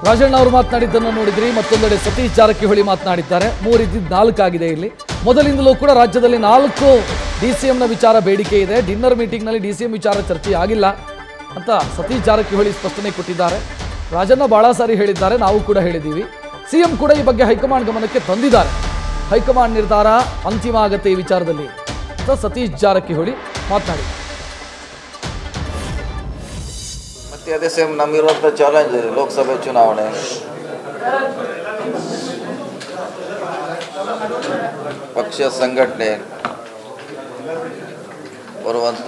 ರಾಜಣ್ಣ ಅವರು ಮಾತನಾಡಿದ್ದನ್ನು ನೋಡಿದ್ರಿ ಮತ್ತೊಂದೆಡೆ ಸತೀಶ್ ಜಾರಕಿಹೊಳಿ ಮಾತನಾಡಿದ್ದಾರೆ ಮೂರಿದ್ದಿದ್ದು ನಾಲ್ಕಾಗಿದೆ ಇಲ್ಲಿ ಮೊದಲಿಂದಲೂ ಕೂಡ ರಾಜ್ಯದಲ್ಲಿ ನಾಲ್ಕು ಡಿ ಸಿ ಎಂನ ವಿಚಾರ ಬೇಡಿಕೆ ಇದೆ ಡಿನ್ನರ್ ಮೀಟಿಂಗ್ನಲ್ಲಿ ಡಿ ಸಿ ಎಂ ವಿಚಾರ ಚರ್ಚೆ ಆಗಿಲ್ಲ ಅಂತ ಸತೀಶ್ ಜಾರಕಿಹೊಳಿ ಸ್ಪಷ್ಟನೆ ಕೊಟ್ಟಿದ್ದಾರೆ ರಾಜಣ್ಣ ಬಹಳ ಸಾರಿ ಹೇಳಿದ್ದಾರೆ ನಾವು ಕೂಡ ಹೇಳಿದ್ದೀವಿ ಸಿಎಂ ಕೂಡ ಈ ಬಗ್ಗೆ ಹೈಕಮಾಂಡ್ ಗಮನಕ್ಕೆ ತಂದಿದ್ದಾರೆ ಹೈಕಮಾಂಡ್ ನಿರ್ಧಾರ ಅಂತಿಮ ಆಗತ್ತೆ ಈ ವಿಚಾರದಲ್ಲಿ ಅಂತ ಸತೀಶ್ ಜಾರಕಿಹೊಳಿ ಮಾತನಾಡಿ ಮತ್ತೆ ಅದೇ ಸೇಮ್ ನಮಗಿರುವಂಥ ಚಾಲೆಂಜ್ ಲೋಕಸಭೆ ಚುನಾವಣೆ ಪಕ್ಷ ಸಂಘಟನೆ ಬರುವಂಥ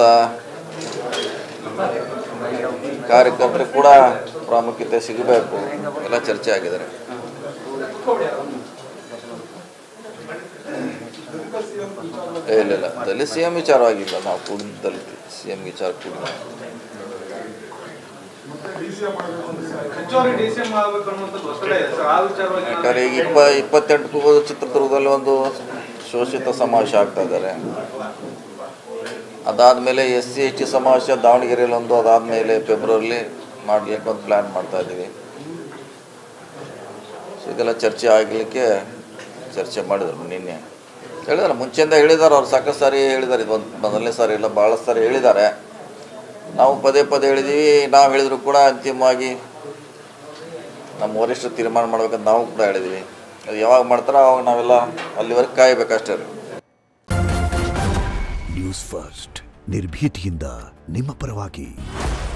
ಕಾರ್ಯಕರ್ತರು ಕೂಡ ಪ್ರಾಮುಖ್ಯತೆ ಸಿಗಬೇಕು ಎಲ್ಲ ಚರ್ಚೆ ಆಗಿದ್ದಾರೆ ಏ, ಇಲ್ಲ ಇಲ್ಲ ದಲಿತ ಸಿ ಎಂ ವಿಚಾರವಾಗಿಲ್ಲ ನಾವು ಕೂಡ ದಲಿತ ಸಿ ಎಂ ವಿಚಾರ ಕೂಡ ಹೆಚ್ಚುವರಿ ಡಿಸಿಎಂ ಆಗಬೇಕು ಅನ್ನುವಂಥದ್ದು ಒತ್ತಡ ಇದೆ ಸರ್ ಆ ವಿಚಾರವಾಗಿ ಯಾಕಂದ್ರೆ ಈಗ ಇಪ್ಪ ಇಪ್ಪತ್ತೆಂಟು ಚಿತ್ರದುರ್ಗದಲ್ಲಿ ಒಂದು ಶೋಷಿತ ಸಮಾವೇಶ ಆಗ್ತಾ ಇದ್ದಾರೆ ಅದಾದಮೇಲೆ ಎಸ್ ಸಿ ಎಸ್ ಟಿ ಸಮಾವೇಶ ದಾವಣಗೆರೆಯಲ್ಲಿ ಒಂದು ಅದಾದಮೇಲೆ ಫೆಬ್ರವರಿಲಿ ಮಾಡಲಿಕ್ಕೆ ಒಂದು ಪ್ಲ್ಯಾನ್ ಮಾಡ್ತಾ ಇದ್ದೀವಿ ಸೊ ಇದೆಲ್ಲ ಚರ್ಚೆ ಆಗಲಿಕ್ಕೆ ಚರ್ಚೆ ಮಾಡಿದ್ರು ನಿನ್ನೆ ಹೇಳಿದಾರೆ ಮುಂಚೆಯಿಂದ ಹೇಳಿದ್ದಾರೆ ಅವ್ರು ಸಾಕಷ್ಟು ಸಾರಿ ಹೇಳಿದ್ದಾರೆ ಇದು ಒಂದು ಮೊದಲನೇ ಸಾರಿ ಇಲ್ಲ ಭಾಳ ಸಾರಿ ಹೇಳಿದ್ದಾರೆ ನಾವು ಪದೇ ಪದೇ ಹೇಳಿದ್ದೀವಿ ನಾವು ಹೇಳಿದ್ರು ಕೂಡ ಅಂತಿಮವಾಗಿ ನಮ್ಮ ವರಿಷ್ಠರು ತೀರ್ಮಾನ ಮಾಡ್ಬೇಕಂತ ನಾವು ಕೂಡ ಹೇಳಿದ್ದೀವಿ ಅದು ಯಾವಾಗ ಮಾಡ್ತಾರೋ ಅವಾಗ ನಾವೆಲ್ಲ ಅಲ್ಲಿವರೆಗೆ ಕಾಯಬೇಕಷ್ಟೇ ರೀ ನ್ಯೂಸ್ ಫಸ್ಟ್ ನಿರ್ಭೀತಿಯಿಂದ ನಿಮ್ಮ ಪರವಾಗಿ